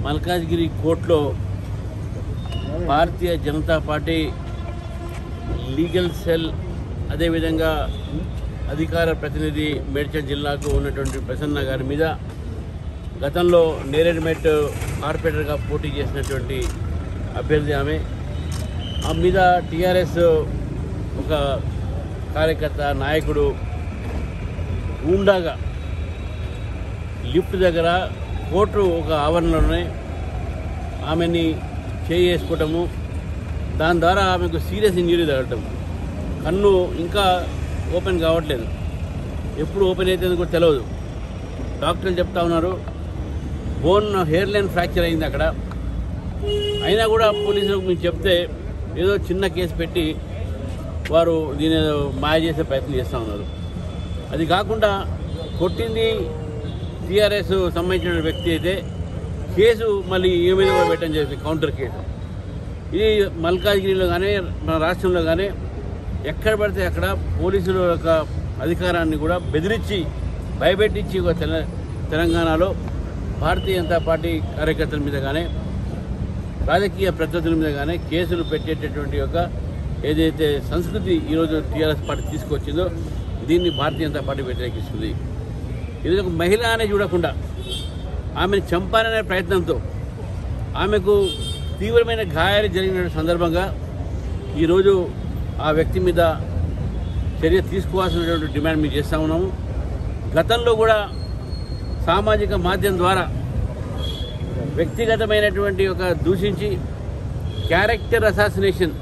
మల్కాజ్గిరి కోర్టులో Bharatiya Janata Party legal cell అదేవిధంగా అధికార ప్రతినిధి మేడ్చల్ జిల్లాకు ఉన్నటువంటి ప్రసన్న గారి మీద గతంలో నేరేడుమెట్ కార్పొరేటర్గా పోటీ చేసినటువంటి అభ్యర్థి ఆమె ఆమె మీద టీఆర్ఎస్ ఒక కార్యకర్త నాయకుడు గూండాగా లిఫ్ట్ దగ్గర కోర్టు ఒక ఆవరణలోనే ఆమెని చేసుకోవటము దాని ద్వారా ఆమెకు సీరియస్ ఇంజరీ తగలటం కన్ను ఇంకా ఓపెన్ కావట్లేదు ఎప్పుడు ఓపెన్ అవుతుందో కూడా తెలియదు డాక్టర్లు చెప్తా ఉన్నారు బోన్ హెయిర్ లైన్ ఫ్రాక్చర్ అయింది అక్కడ అయినా కూడా పోలీసులకు మేము చెప్తే ఏదో చిన్న కేసు పెట్టి వారు దీని ఏదో మాయ చేసే ప్రయత్నం చేస్తూ ఉన్నారు అది కాకుండా కొట్టింది టీఆర్ఎస్ సంబంధించిన వ్యక్తి అయితే కేసు మళ్ళీ ఈ మీద కూడా పెట్టడం జరిగింది కౌంటర్ కేసు ఇది మల్కాజ్గిరిలో కానీ మన రాష్ట్రంలో కానీ ఎక్కడ పడితే అక్కడ పోలీసుల యొక్క అధికారాన్ని కూడా బెదిరించి భయపెట్టించి ఒక తెల తెలంగాణలో భారతీయ జనతా పార్టీ కార్యకర్తల మీద కానీ రాజకీయ ప్రత్యర్థుల మీద కానీ కేసులు పెట్టేటటువంటి యొక్క ఏదైతే సంస్కృతి ఈరోజు టీఆర్ఎస్ పార్టీ తీసుకొచ్చిందో దీన్ని భారతీయ జనతా పార్టీ వ్యతిరేకిస్తుంది ఇది ఒక మహిళ అనే చూడకుండా ఆమెను చంపాలనే ప్రయత్నంతో ఆమెకు తీవ్రమైన గాయాలు జరిగిన సందర్భంగా ఈరోజు ఆ వ్యక్తి మీద చర్య తీసుకోవాల్సినటువంటి డిమాండ్ మేము చేస్తూ ఉన్నాము గతంలో కూడా సామాజిక మాధ్యమం ద్వారా వ్యక్తిగతమైనటువంటి ఒక దూషించి క్యారెక్టర్ అసాసినేషన్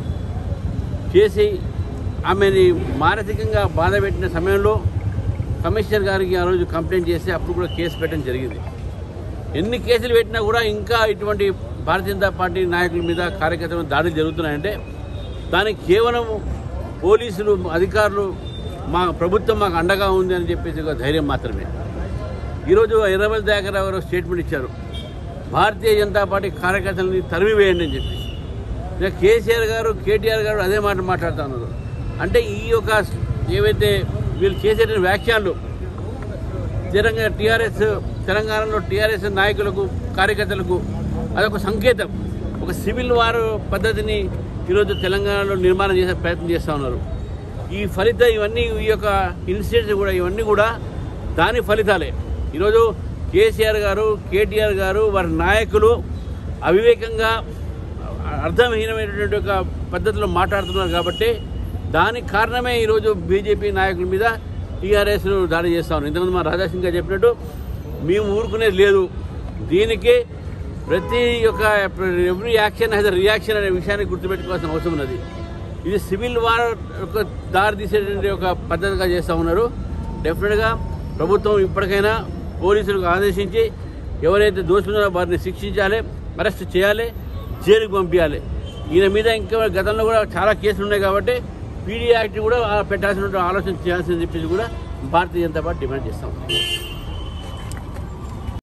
చేసి ఆమెని మానసికంగా బాధ పెట్టిన సమయంలో కమిషనర్ గారికి ఆ రోజు కంప్లైంట్ చేస్తే అప్పుడు కూడా కేసు పెట్టడం జరిగింది ఎన్ని కేసులు పెట్టినా కూడా ఇంకా ఇటువంటి భారతీయ జనతా పార్టీ నాయకుల మీద కార్యకర్తల మీద దాడులు జరుగుతున్నాయంటే దానికి కేవలం పోలీసులు అధికారులు మా ప్రభుత్వం మాకు అండగా ఉంది అని చెప్పేసి ఒక ధైర్యం మాత్రమే ఈరోజు ఇరవై దగ్గర ఎవరో స్టేట్మెంట్ ఇచ్చారు భారతీయ జనతా పార్టీ కార్యకర్తలని తరిమి వేయండి అని చెప్పి ఇక కేసీఆర్ గారు కేటీఆర్ గారు అదే మాట మాట్లాడుతున్నారు అంటే ఈ యొక్క ఏవైతే వీళ్ళు చేసేటువంటి వ్యాఖ్యలు తెలంగాణ టీఆర్ఎస్ తెలంగాణలో టీఆర్ఎస్ నాయకులకు కార్యకర్తలకు అదొక సంకేతం ఒక సివిల్ వార్ పద్ధతిని ఈరోజు తెలంగాణలో నిర్మాణం చేసే ప్రయత్నం చేస్తూ ఉన్నారు ఈ ఫలితం ఇవన్నీ ఈ యొక్క ఇన్సిడెంట్స్ కూడా ఇవన్నీ కూడా దాని ఫలితాలే ఈరోజు కేసీఆర్ గారు కేటీఆర్ గారు వారి నాయకులు అవివేకంగా అర్థహీనమైనటువంటి ఒక పద్ధతిలో మాట్లాడుతున్నారు కాబట్టి దానికి కారణమే ఈరోజు బీజేపీ నాయకుల మీద టీఆర్ఎస్ దాడి చేస్తా ఉన్నారు ఇంతకుముందు మా రాజాసింగ్ గారు చెప్పినట్టు మేము ఊరుకునేది లేదు దీనికి ప్రతి ఒక్క ఎవ్రీ యాక్షన్ హ్యాజ్ రియాక్షన్ అనే విషయాన్ని గుర్తుపెట్టుకోవాల్సిన అవసరం ఉన్నది ఇది సివిల్ వార్ యొక్క దారి తీసేటువంటి ఒక పద్ధతిగా చేస్తూ ఉన్నారు డెఫినెట్గా ప్రభుత్వం ఇప్పటికైనా పోలీసులకు ఆదేశించి ఎవరైతే దోషులున్నారో వారిని శిక్షించాలి అరెస్ట్ చేయాలి జైలుకు పంపించాలి ఈయన మీద ఇంకా గతంలో కూడా చాలా కేసులు ఉన్నాయి కాబట్టి పీడీ యాక్ట్ కూడా పెట్టాల్సిన ఆలోచన చేయాల్సింది చెప్పేసి కూడా భారతీయ జనతా పార్టీ డిమాండ్ చేస్తాం